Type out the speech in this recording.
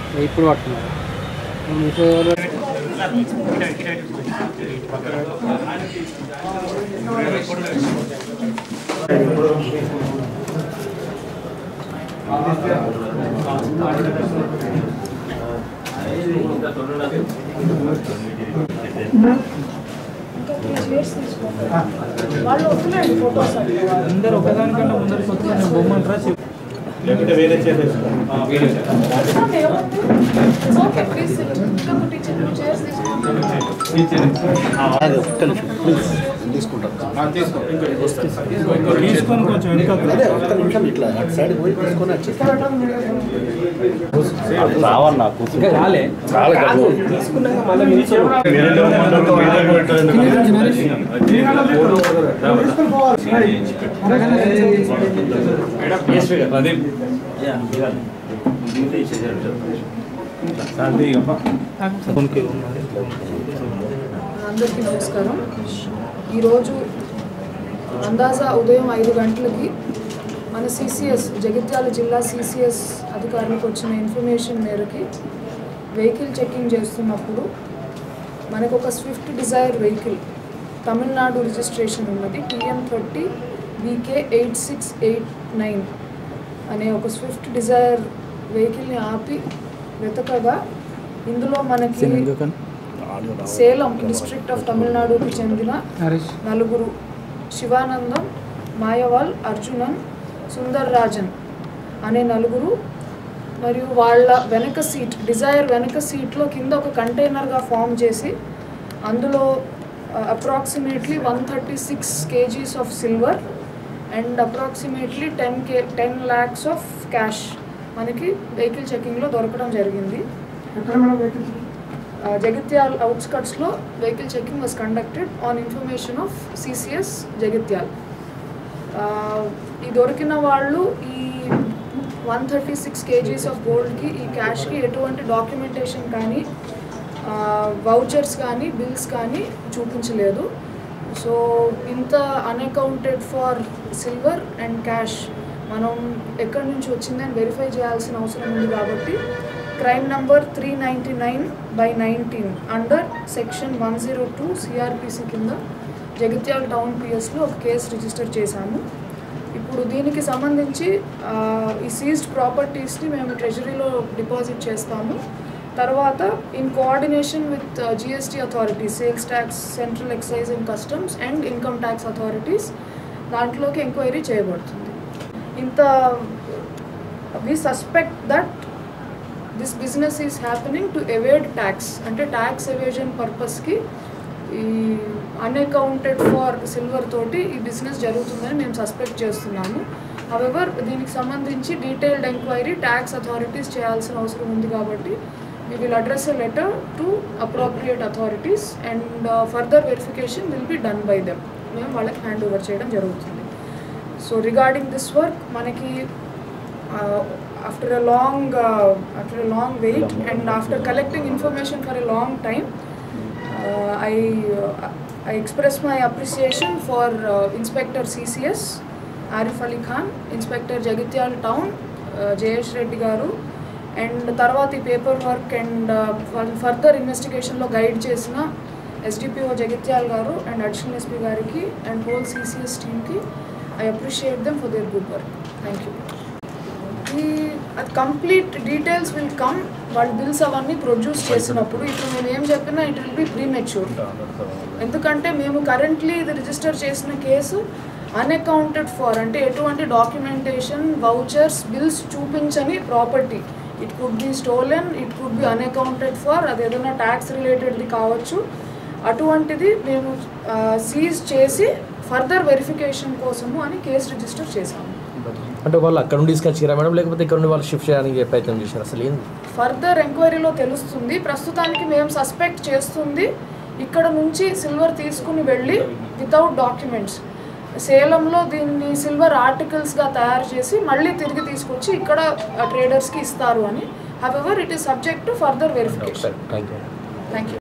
ఇప్పుడు పట్టుకున్నారు మీతో ఎవరు వాళ్ళు వస్తున్నాయండి ఫొటోస్ అందరు ఒకదానికంటే ముందరికి వచ్చి నేను బొమ్మంటారా చెప్పు లేకుంటే వేరే చేసేసుకో ఓకే ప్లీజ్ ఇంకొక టీచర్ టూ చైర్స్ తీసుకోండి తీసుకొని కొంచెం వెనుక అదే ఒక్క నిమిషం ఇట్లా అటు సైడ్ పోయి తీసుకొని వచ్చేస్తాను రావన్నా ఇంకా రాలే అందరికీ నమస్కారం ఈరోజు అందాజా ఉదయం ఐదు గంటలకి మన సిసిఎస్ జగిత్యాల జిల్లా సిసిఎస్ అధికారులకు వచ్చిన ఇన్ఫర్మేషన్ మేరకి వెహికల్ చెకింగ్ చేస్తున్నప్పుడు మనకు ఒక Swift Dzire vehicle Tamil Nadu registration ఉన్నది TN thirty BK eight six eight nine అనే ఒక స్విఫ్ట్ డిజైర్ వెహికల్ని ఆపి వెతకగా ఇందులో మనకి సేలం డిస్ట్రిక్ట్ ఆఫ్ తమిళనాడుకి చెందిన హరీష్ నలుగురు శివానందం మాయవాల్ అర్జునన్ సుందర్ రాజన్ అనే నలుగురు మరియు వాళ్ళ వెనక సీట్ డిజైర్ వెనక సీట్లో కింద ఒక కంటైనర్గా ఫామ్ చేసి అందులో approximately one thirty six KGs of silver and approximately ten K ten lakhs of cash మనకి వెహికల్ చెకింగ్లో దొరకడం జరిగింది Uh, జగిత్యాల్ అవుట్స్కట్స్లో vehicle checking was conducted on information of CCS Jagtial Uh, ఈ దొరికిన వాళ్ళు ఈ one thirty six KGs of గోల్డ్కి ఈ క్యాష్కి ఎటువంటి డాక్యుమెంటేషన్ కానీ వౌచర్స్ కానీ బిల్స్ కానీ చూపించలేదు సో ఇంత unaccounted for silver and cash మనం ఎక్కడి నుంచి వచ్చిందని వెరిఫై చేయాల్సిన అవసరం ఉంది కాబట్టి crime number three ninety nine by nineteen under section one zero two CrPC కింద జగిత్యాల టౌన్ పిఎస్లో ఒక కేసు రిజిస్టర్ చేశాము ఇప్పుడు దీనికి సంబంధించి ఆ, ఈ సీజ్డ్ ప్రాపర్టీస్ని మేము ట్రెజరీలో డిపాజిట్ చేస్తాము తర్వాత in coordination with GST authorities sales tax central excise and customs and income tax authorities దాంట్లోకి ఎంక్వైరీ చేయబడుతుంది ఇంత we suspect that this business is happening to evade tax అంటే ట్యాక్స్ ఎవేజన్ పర్పస్కి ఈ అన్అకౌంటెడ్ ఫార్ సిల్వర్ తోటి ఈ business జరుగుతుందని మేము సస్పెక్ట్ చేస్తున్నాము హవెవర్ దీనికి సంబంధించి డీటెయిల్డ్ ఎంక్వైరీ ట్యాక్స్ అథారిటీస్ చేయాల్సిన అవసరం ఉంది కాబట్టి we will address a letter to appropriate authorities and uh, further verification will be done by them మేము వాళ్ళకి హ్యాండ్ ఓవర్ చేయడం జరుగుతుంది సో రిగార్డింగ్ దిస్ వర్క్ మనకి after a long after a long wait and after collecting information for a long time I I express my appreciation for inspector CCS Arif Ali Khan inspector Jagtial town Jayesh Reddy garu and తర్వాత ఈ paper work and వాళ్ళు further ఇన్వెస్టిగేషన్లో guide చేసిన SDPO Jagtial garu and additional SP గారికి and whole CCS టీమ్కి I appreciate them for their good work thank you ఈ అది complete details will come వాళ్ళ బిల్స్ అవన్నీ ప్రొడ్యూస్ చేసినప్పుడు ఇప్పుడు మేము ఏం చెప్పినా ఇట్ విల్ బి ప్రీమెచ్యూర్ ఎందుకంటే మేము కరెంట్లీ ఇది రిజిస్టర్ చేసిన కేసు అన్అకౌంటెడ్ ఫర్ అంటే ఎటువంటి డాక్యుమెంటేషన్ వౌచర్స్ బిల్స్ చూపించని property it could be stolen it could be unaccounted for అది ఏదైనా ట్యాక్స్ రిలేటెడ్ది కావచ్చు అటువంటిది మేము సీజ్ చేసి ఫర్దర్ వెరిఫికేషన్ కోసము అని కేసు రిజిస్టర్ చేశాము అంటే వాళ్ళు అక్కడ నుండి తీసుకొచ్చిరా మేడం లేకపోతే ఇక్కడ నుండి వాళ్ళు షిఫ్ట్ చేయడానికి ప్రయత్నం చేశారు అసలు ఏంది ఫర్దర్ ఎంక్వైరీలో తెలుస్తుంది ప్రస్తుతానికి మేము సస్పెక్ట్ చేస్తుంది ఇక్కడ నుంచి సిల్వర్ తీసుకుని వెళ్ళి వితౌట్ డాక్యుమెంట్స్ సేలంలో దీన్ని సిల్వర్ ఆర్టికల్స్గా తయారు చేసి మళ్ళీ తిరిగి తీసుకొచ్చి ఇక్కడ ట్రేడర్స్కి ఇస్తారు అని however it is subject to further verification thank you thank you